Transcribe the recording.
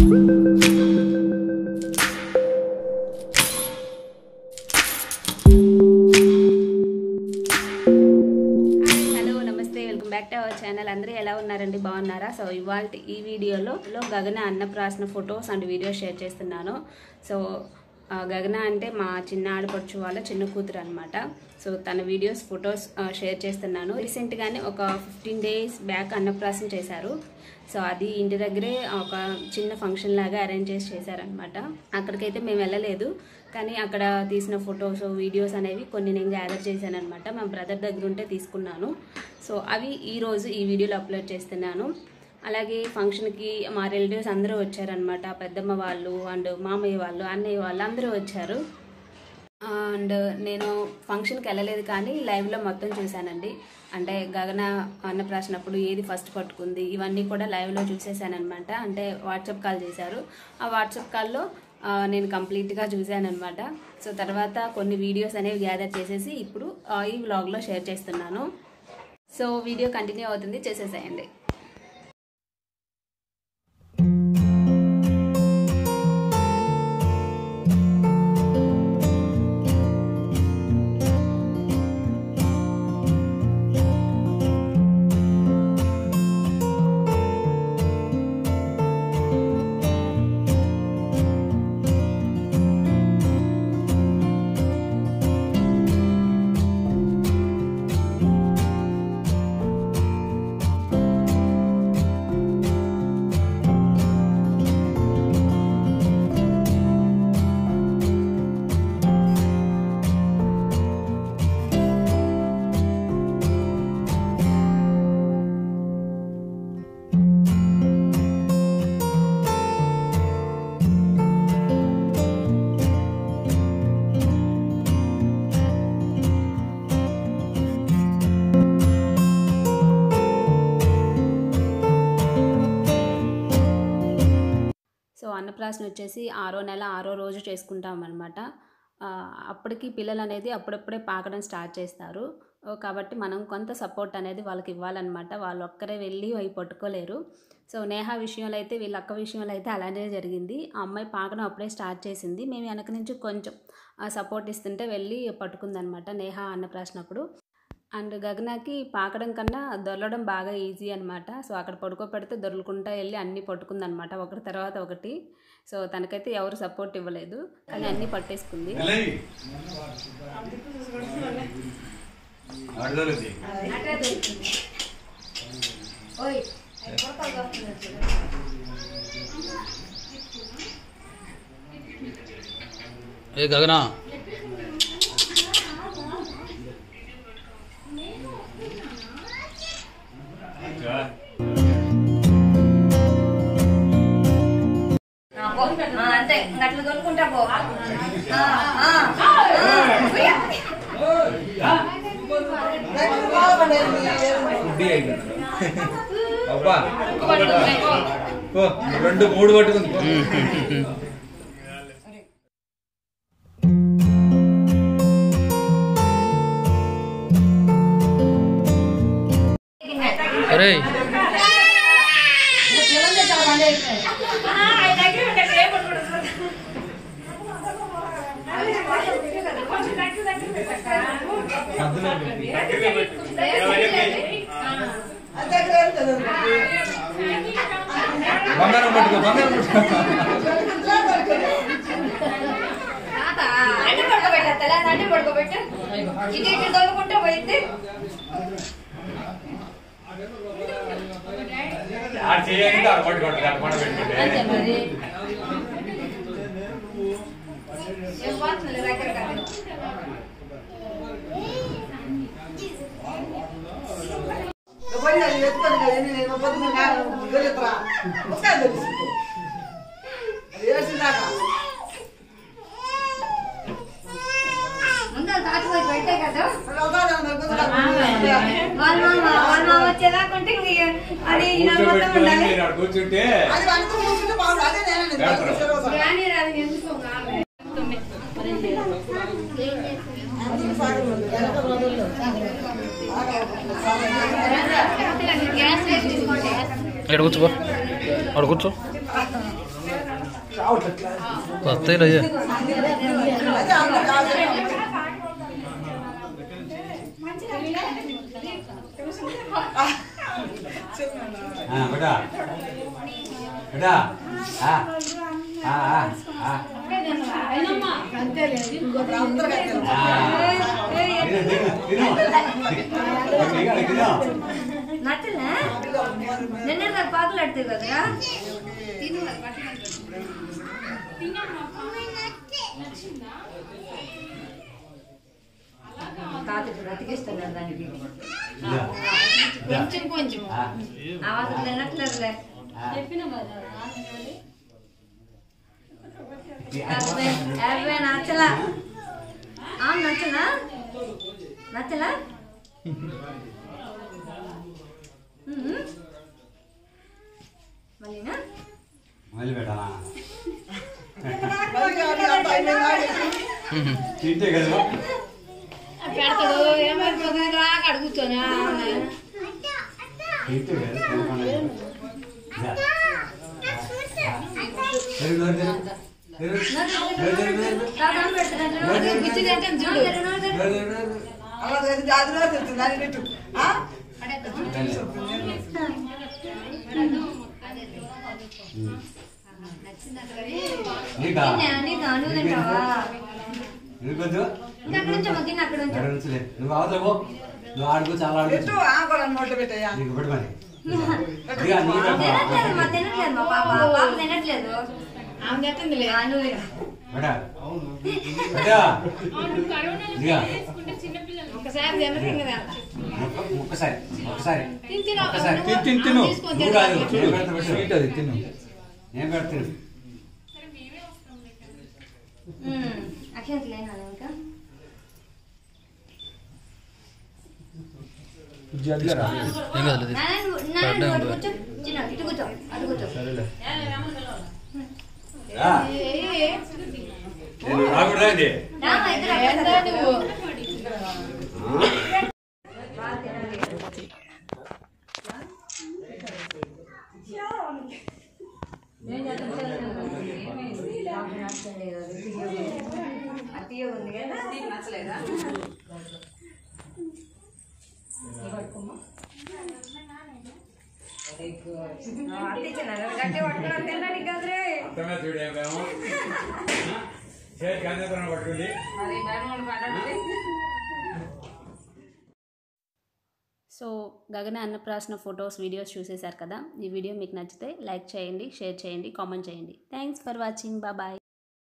Hi hello నమస్తే welcome back to our channel అందరూ ఎలా ఉన్నారండి బాగున్నారా సో ఇవాళ ఈ వీడియోలో లో గగన అన్నప్రాసన ఫొటోస్ అండ్ వీడియోస్ షేర్ చేస్తున్నాను సో ఆ, గగన అంటే మా చిన్న ఆడపడుచు వాళ్ళ చిన్న కూతురు అనమాట సో తన వీడియోస్ ఫొటోస్ షేర్ చేస్తున్నాను రీసెంట్గానే ఒక ఫిఫ్టీన్ డేస్ బ్యాక్ అన్నప్రాసన చేశారు సో అది ఇంటి దగ్గరే ఒక చిన్న ఫంక్షన్ లాగా అరేంజ్ చేసి చేశారనమాట అక్కడికైతే మేము వెళ్ళలేదు కానీ అక్కడ తీసిన ఫొటోస్ వీడియోస్ అనేవి కొన్ని నేను గ్యాదర్ చేశాను అనమాట మా బ్రదర్ దగ్గర ఉంటే తీసుకున్నాను సో అవి ఈ రోజు ఈ వీడియోలో అప్లోడ్ చేస్తున్నాను అలాగే ఫంక్షన్కి మా రిలేటివ్స్ అందరూ వచ్చారనమాట పెద్దమ్మ వాళ్ళు అండ్ మామయ్య వాళ్ళు అన్నయ్య వాళ్ళు అందరూ వచ్చారు అండ్ నేను ఫంక్షన్కి వెళ్ళలేదు కానీ లైవ్లో మొత్తం చూశానండి అంటే గగన అన్నప్రాసినప్పుడు ఏది ఫస్ట్ పట్టుకుంది ఇవన్నీ కూడా లైవ్లో చూసేసానమాట అంటే వాట్సాప్ కాల్ చేశారు ఆ వాట్సాప్ కాల్లో ఆ, నేను కంప్లీట్గా చూశానమాట సో తర్వాత కొన్ని వీడియోస్ అనేవి గ్యాదర్ చేసేసి ఇప్పుడు ఆ, ఈ వ్లాగ్లో షేర్ చేస్తున్నాను సో వీడియో కంటిన్యూ అవుతుంది చేసేసేయండి సో అన్నప్రాసన వచ్చేసి ఆరో నెల ఆరో రోజు చేసుకుంటాం అనమాట అప్పటికి పిల్లలు అనేది అప్పుడప్పుడే పాకడం స్టార్ట్ చేస్తారు ఓ, కాబట్టి మనం కొంత సపోర్ట్ అనేది వాళ్ళకి ఇవ్వాలన్నమాట వాళ్ళు ఒక్కరే వెళ్ళి అవి పట్టుకోలేరు సో నేహ విషయంలో అయితే వీళ్ళ అక్క విషయంలో అయితే అలానే జరిగింది ఆ అమ్మాయి పాకడం అప్పుడే స్టార్ట్ చేసింది మేము వెనక నుంచి కొంచెం సపోర్ట్ ఇస్తుంటే వెళ్ళి పట్టుకుందనమాట నేహ అన్నప్రాసనప్పుడు అండ్ గగనకి పాకడం కన్నా దొరలడం బాగా ఈజీ అనమాట సో అక్కడ పడుకోబెడితే దొరలుకుంటా వెళ్ళి అన్నీ పట్టుకుందనమాట ఒకటి తర్వాత ఒకటి సో తనకైతే ఎవరు సపోర్ట్ ఇవ్వలేదు కానీ అన్నీ పట్టేసుకుంది ఆడదోలది ఏ గగనా అంతే అట్లా దొరుకుంటా పో గుడ్డి అయింది అబ్బా ఓ, రెండు మూడు పట్టుకుంది పో. అరే మధ్యలో ఉంది. బంగారం పట్టుకో బంగారం పట్టుకో అడ్డు పడుకోబెట్ట తెల్ల అడ్డు పడుకోబెట్టు ఇటు ఇటు దొరుకుంటా పోయింది ఆడ చేయండి ఆడ పట్టుకోండి ఆడ పండ పెట్టుకోండి ఏం పోతుంది దగ్గర కాదు ముందు తాటిపోయి పెట్టే కదా వాళ్ళ మామ వాళ్ళ మామ వచ్చేదాకుంటే ఇంక అది ఈయన మొత్తం కూర్చోబెట్టుకొని ఉండాలి మీరు ఆడ కూర్చుంటే కానీ అది ఎందుకు కాదు. గ్యాస్ వేసి తీసుకోండి ఇక్కడ కూర్చోపో అక్కడ కూర్చో వస్తాయి రయ్య బేటా బేటా ఆ ఆ ఆ నచ్చలే నిన్న దాకా పాకులాడుతాయి కదరా తాత ఇప్పుడు అతికిస్తున్నాడు దానికి కొంచెం కొంచెం ఆవాసం తినట్లేదులే యాభై యాభై నచ్చలా ఆ, నచ్చలా నచ్చలా ఉహు. మళ్ళీనా మళ్ళీ బేటా తింటే కదా పెడతాడు ఏమైపోతుంది రాక అడుగుతాను తింటే కదా తినకుండా యా. తెరుగు, నోరు తెరుగు. తెరుగు. నోరు తెరుగు, నోరు తెరుగు. చూడు నోరు తెరుగు, నోరు తెరుగు. నీకా నీకు అను తింటావా నీకు వద్దు? ఇంకా అక్కడ ఉంచమ్మా తిన్న అక్కడ ఉంచు ఎక్కడ ఉంచలే. నువ్వు అవతల పో నువ్వు ఆడుకో చాలా ఆడుకోవచ్చు నీకు పెట్టి మరి ఇదిగా నీ పెట్టు. తినట్లేదు మా తినట్లేదు మా పాప పాప తినట్లేదు ఆమె తింటుందిలే అను బేటా బేటా ఇదిగా ఒకసారి తినకుండా ఒక్క- ఒక్కసారి ఒక్కసారి తిను ఒక్కసారి తిను తిను తిను నువ్వు కాదు నేను పెడతా పెట్టు. స్వీట్ అది తిను నేను పెడతాను అక్షంత లేనా ఇంకా జడ్లరా ఏం కాదు నాన్న నాన్న నువ్వు అటు కూర్చో చిన్న ఇటు కూర్చో అటు కూర్చో సరేలే రా. నేను రాకూడదా ఇది? రామా ఇద్దరు అక్కడ నువ్వు ఉంది కదా నచ్చలేదా గట్టి పట్టుకున్నా తినడానికి కదరే అర్థమే చూడు ఏమేమో. చేతికి అందేతనం పట్టుకుంది సో గగన అన్నప్రాసన ఫొటోస్ వీడియోస్ చూసేశారు కదా ఈ వీడియో మీకు నచ్చితే లైక్ చేయండి షేర్ చేయండి కామెంట్ చేయండి థ్యాంక్స్ ఫర్ వాచింగ్ బాయ్